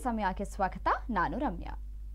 ಸಮಯಕ್ಕೆ ಸ್ವಾಗತ ನಾನು ರಮ್ಯಾ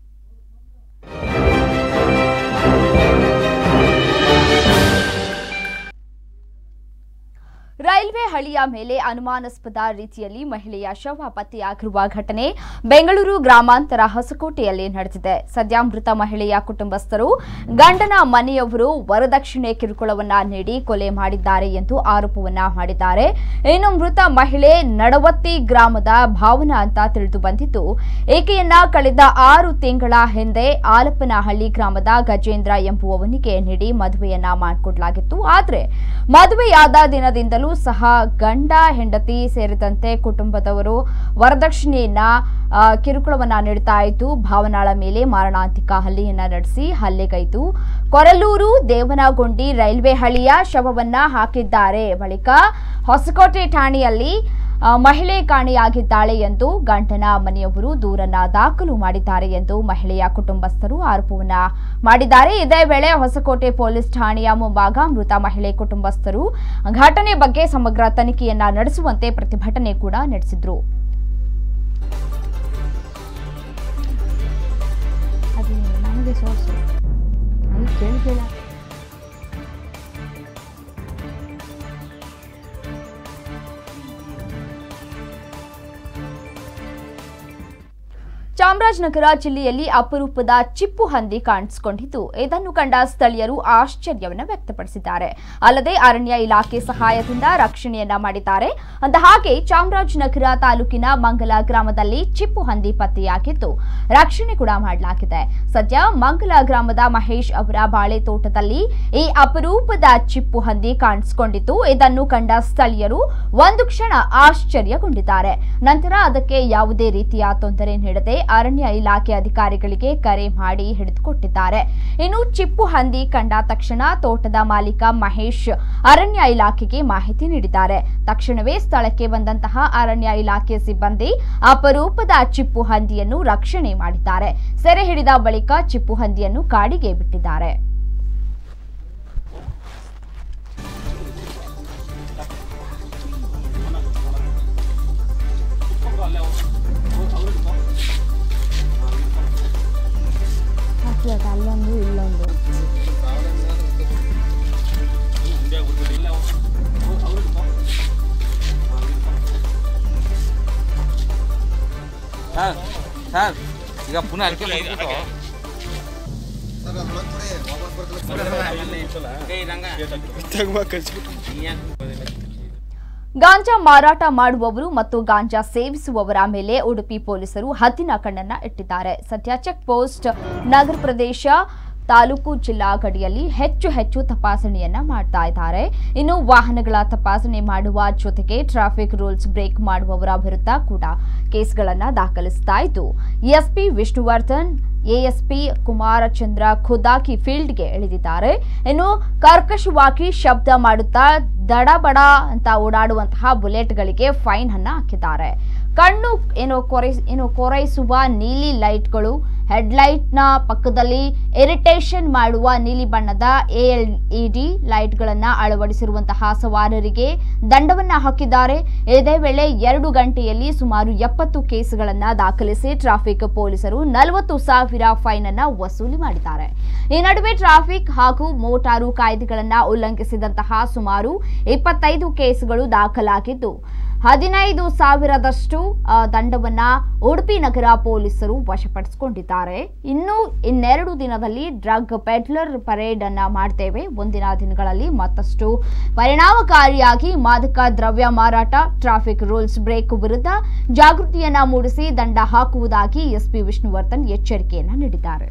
ರೈಲ್ವೆ ಹಳಿಯ ಮೇಲೆ ಅನುಮಾನಾಸ್ಪದ ರೀತಿಯಲ್ಲಿ ಮಹಿಳೆಯ ಶವ ಪತ್ತೆಯಾಗಿರುವ ಘಟನೆ ಬೆಂಗಳೂರು ಗ್ರಾಮಾಂತರ ಹೊಸಕೋಟೆಯಲ್ಲಿ ನಡೆದಿದೆ ಸದ್ಯ ಮೃತ ಮಹಿಳೆಯ ಕುಟುಂಬಸ್ಥರು ಗಂಡನ ಮನೆಯವರು ವರದಕ್ಷಿಣೆ ಕಿರುಕುಳವನ್ನ ನೀಡಿ ಕೊಲೆ ಮಾಡಿದ್ದಾರೆ ಎಂದು ಆರೋಪವನ್ನ ಮಾಡಿದ್ದಾರೆ ಇನ್ನು ಮೃತ ಮಹಿಳೆ ನಡವತ್ತಿ ಗ್ರಾಮದ ಭಾವನಾ ಅಂತ ತಿಳಿದು ಬಂದಿದ್ದು ಈಕೆಯನ್ನ ಕಳೆದ ಆರು ತಿಂಗಳ ಹಿಂದೆ ಆಲಪ್ಪನಹಳ್ಳಿ ಗ್ರಾಮದ ಗಜೇಂದ್ರ ಎಂಬುವವನಿಗೆ ನೀಡಿ ಮದುವೆಯನ್ನ ಮಾಡಿಕೊಡ್ಲಾಗಿತ್ತು ಆದ್ರೆ ಮದುವೆಯಾದ ದಿನದಿಂದಲೂ ಸಹ ಗಂಡ ಹೆಂಡತಿ ಸೇರಿದಂತೆ ಕುಟುಂಬದವರು ವರದಕ್ಷಿಣೆಯನ್ನ ಆ, ಕಿರುಕುಳವನ್ನ ನೀಡ್ತಾ ಇದ್ದು ಭಾವನಾಳ ಮೇಲೆ ಮಾರಣಾಂತಿಕ ಹಲ್ಲೆಯನ್ನ ನಡೆಸಿ ಹಲ್ಲೆಗೈದು ಕೊರಲೂರು ದೇವನಗೊಂಡಿ ರೈಲ್ವೆ ಹಳಿಯ ಶವವನ್ನ ಹಾಕಿದ್ದಾರೆ ಬಳಿಕ ಹೊಸಕೋಟೆ ಠಾಣೆಯಲ್ಲಿ ಆ, ಮಹಿಳೆ ಕಾಣೆಯಾಗಿದ್ದಾಳೆ ಎಂದು ಗಂಡನ ಮನೆಯವರು ದೂರನ್ನ ದಾಖಲು ಮಾಡಿದ್ದಾರೆ ಎಂದು ಮಹಿಳೆಯ ಕುಟುಂಬಸ್ಥರು ಆರೋಪವನ್ನ ಮಾಡಿದ್ದಾರೆ ಇದೇ ವೇಳೆ ಹೊಸಕೋಟೆ ಪೊಲೀಸ್ ಠಾಣೆಯ ಮುಂಭಾಗ ಮೃತ ಮಹಿಳೆ ಕುಟುಂಬಸ್ಥರು ಘಟನೆ ಬಗ್ಗೆ ಸಮಗ್ರ ತನಿಖೆಯನ್ನ ನಡೆಸುವಂತೆ ಪ್ರತಿಭಟನೆ ಕೂಡ ನಡೆಸಿದ್ರು ಅದು ನನಗೆ ಸೋರ್ಸು ಅದು ಕೇಳಿಲ್ಲ ಚಾಮರಾಜನಗರ ಜಿಲ್ಲೆಯಲ್ಲಿ ಅಪರೂಪದ ಚಿಪ್ಪು ಹಂದಿ ಕಾಣಿಸಿಕೊಂಡಿದ್ದು ಇದನ್ನು ಕಂಡ ಸ್ಥಳೀಯರು ಆಶ್ಚರ್ಯವನ್ನು ವ್ಯಕ್ತಪಡಿಸಿದ್ದಾರೆ ಅಲ್ಲದೆ ಅರಣ್ಯ ಇಲಾಖೆ ಸಹಾಯದಿಂದ ರಕ್ಷಣೆಯನ್ನ ಮಾಡಿದ್ದಾರೆ ಅಂದ ಹಾಗೆ ಚಾಮರಾಜನಗರ ತಾಲೂಕಿನ ಮಂಗಲ ಗ್ರಾಮದಲ್ಲಿ ಚಿಪ್ಪು ಹಂದಿ ಪತ್ತೆಯಾಗಿದ್ದು ರಕ್ಷಣೆ ಕೂಡ ಮಾಡಲಾಗಿದೆ ಸದ್ಯ ಮಂಗಲ ಗ್ರಾಮದ ಮಹೇಶ್ ಅವರ ಬಾಳೆ ತೋಟದಲ್ಲಿ ಈ ಅಪರೂಪದ ಚಿಪ್ಪು ಹಂದಿ ಕಾಣಿಸಿಕೊಂಡಿದ್ದು ಇದನ್ನು ಕಂಡ ಸ್ಥಳೀಯರು ಒಂದು ಕ್ಷಣ ಆಶ್ಚರ್ಯಗೊಂಡಿದ್ದಾರೆ ನಂತರ ಅದಕ್ಕೆ ಯಾವುದೇ ರೀತಿಯ ತೊಂದರೆ ನೀಡದೆ ಅರಣ್ಯ ಇಲಾಖೆ ಅಧಿಕಾರಿಗಳಿಗೆ ಕರೆ ಮಾಡಿ ಹಿಡಿದುಕೊಟ್ಟಿದ್ದಾರೆ ಇನ್ನು ಚಿಪ್ಪು ಹಂದಿ ಕಂಡ ತಕ್ಷಣ ತೋಟದ ಮಾಲೀಕ ಮಹೇಶ್ ಅರಣ್ಯ ಇಲಾಖೆಗೆ ಮಾಹಿತಿ ನೀಡಿದ್ದಾರೆ ತಕ್ಷಣವೇ ಸ್ಥಳಕ್ಕೆ ಬಂದಂತಹ ಅರಣ್ಯ ಇಲಾಖೆ ಸಿಬ್ಬಂದಿ ಅಪರೂಪದ ಚಿಪ್ಪು ಹಂದಿಯನ್ನು ರಕ್ಷಣೆ ಮಾಡಿದ್ದಾರೆ ಸೆರೆ ಹಿಡಿದ ಬಳಿಕ ಚಿಪ್ಪು ಹಂದಿಯನ್ನು ಕಾಡಿಗೆ ಬಿಟ್ಟಿದ್ದಾರೆ ಅಲ್ಲೊಂದು ಇಲ್ಲೊಂದು ಸರ್ ಸರ್ ಈಗ ಪುನಃ ಅಡಿಕೆ ಗಾಂಜಾ ಮಾರಾಟ ಮಾಡುವವರು ಮತ್ತು ಗಾಂಜಾ ಸೇವಿಸುವವರ ಮೇಲೆ ಉಡುಪಿ ಪೊಲೀಸರು ಹದ್ದಿನ ಕಣ್ಣನ್ನ ಇಟ್ಟಿದ್ದಾರೆ ಸದ್ಯ ಚೆಕ್ ಪೋಸ್ಟ್ ನಗರ ಪ್ರದೇಶ ತಾಲೂಕು ಜಿಲ್ಲಾ ಗಡಿಯಲ್ಲಿ ಹೆಚ್ಚು ಹೆಚ್ಚು ತಪಾಸಣೆಯನ್ನ ಮಾಡ್ತಾ ಇದ್ದಾರೆ ಇನ್ನು ವಾಹನಗಳ ತಪಾಸಣೆ ಮಾಡುವ ಜೊತೆಗೆ ಟ್ರಾಫಿಕ್ ರೂಲ್ಸ್ ಬ್ರೇಕ್ ಮಾಡುವವರ ವಿರುದ್ಧ ಕೂಡ ಕೇಸ್ಗಳನ್ನ ದಾಖಲಿಸ್ತಾ ಇದ್ದು ಎಸ್ಪಿ ವಿಷ್ಣುವರ್ಧನ್ ಎಎಸ್ಪಿ ಕುಮಾರಚಂದ್ರ ಖುದ್ದಾಕಿ ಫೀಲ್ಡ್ಗೆ ಇಳಿದಿದ್ದಾರೆ ಇನ್ನು ಕರ್ಕಶವಾಗಿ ಶಬ್ದ ಮಾಡುತ್ತಾ ದಡಬಡ ಅಂತ ಓಡಾಡುವಂತಹ ಬುಲೆಟ್ಗಳಿಗೆ ಫೈನ್ ಅನ್ನ ಹಾಕಿದ್ದಾರೆ ಕಣ್ಣು ಏನು ಕೊರೈ ಏನು ಕೊರೈಸುವ ನೀಲಿ ಲೈಟ್ಗಳು ಹೆಡ್ಲೈಟ್ನ ಪಕ್ಕದಲ್ಲಿ ಇರಿಟೇಷನ್ ಮಾಡುವ ನೀಲಿ ಬಣ್ಣದ ಎಎಲ್ಇಡಿ ಲೈಟ್ಗಳನ್ನ ಅಳವಡಿಸಿರುವಂತಹ ಸವಾರರಿಗೆ ದಂಡವನ್ನ ಹಾಕಿದ್ದಾರೆ ಇದೇ ವೇಳೆ ಎರಡು ಗಂಟೆಯಲ್ಲಿ ಸುಮಾರು ಎಪ್ಪತ್ತು ಕೇಸುಗಳನ್ನ ದಾಖಲಿಸಿ ಟ್ರಾಫಿಕ್ ಪೊಲೀಸರು ನಲವತ್ತು ಸಾವಿರ ಫೈನ್ ಅನ್ನ ವಸೂಲಿ ಮಾಡಿದ್ದಾರೆ ಈ ನಡುವೆ ಟ್ರಾಫಿಕ್ ಹಾಗೂ ಮೋಟಾರು ಕಾಯ್ದೆಗಳನ್ನ ಉಲ್ಲಂಘಿಸಿದಂತಹ ಸುಮಾರು ಇಪ್ಪತ್ತೈದು ಕೇಸುಗಳು ದಾಖಲಾಗಿದ್ದು ಹದಿನೈದು ಸಾವಿರದಷ್ಟು ಆ, ದಂಡವನ್ನ ಉಡುಪಿ ನಗರ ಪೊಲೀಸರು ವಶಪಡಿಸಿಕೊಂಡಿದ್ದಾರೆ ಇನ್ನು ಇನ್ನೆರಡು ದಿನದಲ್ಲಿ ಡ್ರಗ್ ಪೆಡ್ಲರ್ ಪರೇಡ್ ಅನ್ನ ಮಾಡ್ತೇವೆ ಮುಂದಿನ ದಿನಗಳಲ್ಲಿ ಮತ್ತಷ್ಟು ಪರಿಣಾಮಕಾರಿಯಾಗಿ ಮಾದಕ ದ್ರವ್ಯ ಮಾರಾಟ ಟ್ರಾಫಿಕ್ ರೂಲ್ಸ್ ಬ್ರೇಕ್ ವಿರುದ್ಧ ಜಾಗೃತಿಯನ್ನ ಮೂಡಿಸಿ ದಂಡ ಹಾಕುವುದಾಗಿ ಎಸ್ಪಿ ವಿಷ್ಣುವರ್ಧನ್ ಎಚ್ಚರಿಕೆಯನ್ನ ನೀಡಿದ್ದಾರೆ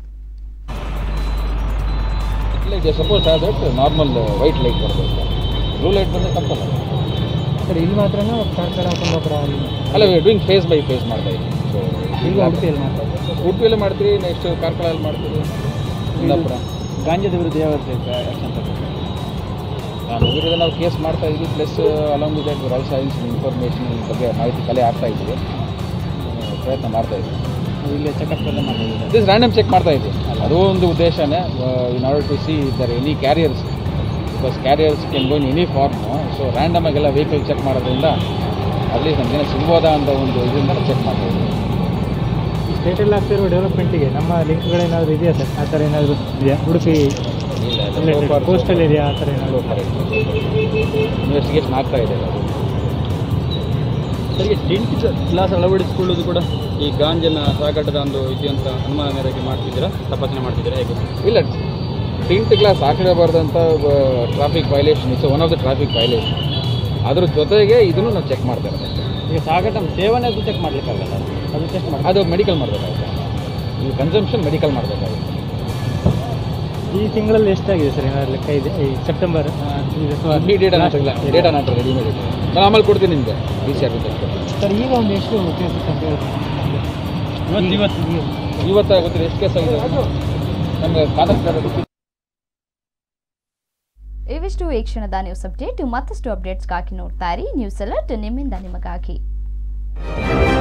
ಲೈಟ್ ಸಪೋಸ್ ಆದಟ್ ನಾರ್ಮಲ್ ವೈಟ್ ಲೈಟ್ ಬರಬೇಕು ಬ್ಲೂ ಲೈಟ್ ಬಂದರೆ ತಪ್ಪಲ್ಲ ಸರ್ ಇಲ್ಲಿ ಮಾತ್ರನಾ ಕಾರ್ಕಳ ಕುಂದಾಪುರ ಅಲ್ಲಿ ಅಲ್ಲ ಡೂಯಿಂಗ್ ಫೇಸ್ ಬೈ ಫೇಸ್ ಮಾಡ್ತಾ ಇದ್ದೀವಿ ಸೊ ಈಗ ಉಡುಪಿಯಲ್ಲಿ ಮಾತ್ರ ಉಡುಪಿಯಲ್ಲಿ ಮಾಡ್ತೀವಿ ನೆಕ್ಸ್ಟ್ ಕಾರ್ಕಳಲ್ಲಿ ಮಾಡ್ತೀವಿ ಕುಂದಾಪುರ ಗಾಂಜಾದ ವಿರುದ್ಧ ಯಾವ ಆ್ಯಕ್ಷನ್ ನಾನು ವಿರುದ್ಧ ನಾವು ಕೇಸ್ ಮಾಡ್ತಾ ಇದ್ವಿ plus along with that also information ಬಗ್ಗೆ ಮಾಹಿತಿ ಕಲೆ ಆಗ್ತಾ ಇದ್ದೀವಿ ಆ, ಪ್ರಯತ್ನ ಮಾಡ್ತಾ ಇದ್ದೀವಿ ಇಲ್ಲಿ ಚೆಕಪ್ ಎಲ್ಲ ಮಾಡಿದ್ದೀವಿ ದಿಸ್ ರ್ಯಾಂಡಮ್ ಚೆಕ್ ಮಾಡ್ತಾ ಇದ್ವಿ ಅದು ಒಂದು ಉದ್ದೇಶನೇ in order to see there any carriers because carriers can go in any form so random ಆಗೆಲ್ಲ ವೆಹಿಕಲ್ ಚೆಕ್ ಮಾಡೋದ್ರಿಂದ ಅಟ್ಲೀಸ್ಟ್ ನಮಗೇನೋ ಸಿಗ್ಬೋದಾ ಅಂತ ಒಂದು ಇದರಿಂದ ಚೆಕ್ ಮಾಡ್ತಾ ಇದ್ವಿ ಸ್ಟೇಟಲ್ಲಿ ಆಗ್ತಿರೋ ಡೆವಲಪ್ಮೆಂಟಿಗೆ ನಮ್ಮ ಲಿಂಕ್ಗಳೇನಾದರೂ ಇದೆಯಾ ಸರ್ ಆ ಥರ ಏನಾದರೂ ಇದೆಯಾ ಉಡುಪಿ ಇಲ್ಲ ಕೋಸ್ಟಲ್ ಇದೆಯಾ ಆ ಥರ ಏನಾದರೂ ಇನ್ವೆಸ್ಟಿಗೇಷನ್ ಆಗ್ತಾ ಇದೆ ಅದು ಸರಿಗೆ ಟಿಂಟ್ ಗ್ಲಾಸ್ ಅಳವಡಿಸಿಕೊಳ್ಳೋದು ಕೂಡ ಈ ಗಾಂಜನ ಸಾಗಾಟದ ಒಂದು ಇದು ಅಂತ ಅನುಮಾನ ಮೇರೆಗೆ ಮಾಡ್ತಿದ್ದೀರಾ ತಪಾಸಣೆ ಮಾಡ್ತಿದ್ದೀರಾ ಹೇಗೆ ಇಲ್ಲ ಟಿಂಟ್ ಗ್ಲಾಸ್ ಹಾಕಿರಬಾರ್ದಂಥ traffic violation it's one of the traffic violation ಅದ್ರ ಜೊತೆಗೆ ಇದನ್ನು ನಾವು ಚೆಕ್ ಮಾಡ್ತಾ ಇರೋದು ಈಗ ಸಾಗಾಟ ಸೇವನೆ ಅದು ಚೆಕ್ ಮಾಡ್ಲಿಕ್ಕಾಗಲ್ಲ ಅದು ಚೆಕ್ ಮಾಡಿ ಅದು ಮೆಡಿಕಲ್ ಮಾಡಬೇಕಾಗುತ್ತೆ ಈ ಕನ್ಸಂಪ್ಷನ್ ಮೆಡಿಕಲ್ ಮಾಡಬೇಕಾಗುತ್ತೆ ಈ ತಿಂಗಳಲ್ಲಿ ಎಷ್ಟಾಗಿದೆ ಸರ್ ಏನಾದ್ರು ಲೆಕ್ಕ ಇದೆ ಈ ಸೆಪ್ಟೆಂಬರ್ ಈ ಡೇಟಾ ಇಲ್ಲ ಡೇಟಾ ನಾನು ರೆಡಿ ಮಾಡಿದ್ದೀನಿ ನಾನು ಆಮೇಲೆ ಕೊಡ್ತೀನಿ ನಿಮಗೆ ಡಿ ಸಿ ಆರ್ ಸರ್ ಈಗ ಒಂದು ಎಷ್ಟು ಕೇಸಸ್ ಅಂತ ಹೇಳ್ತೀನಿ ಇವತ್ತು ಇವತ್ತು ಇವತ್ತು ಗೊತ್ತಿಲ್ಲ ಎಷ್ಟು ಕೇಸ್ ಆಗಿದೆ ನಮಗೆ ಕಾದಂಬರಿ ಇವಿಷ್ಟು ಈ ಕ್ಷಣದ ನ್ಯೂಸ್ ಅಪ್ಡೇಟ್ ಮತ್ತಷ್ಟು ಅಪ್ಡೇಟ್ಸ್ಗಾಗಿ ನೋಡ್ತಾ ಇರಿ ನ್ಯೂಸ್ ಅಲರ್ಟ್ ನಿಮ್ಮಿಂದ ನಿಮಗಾಗಿ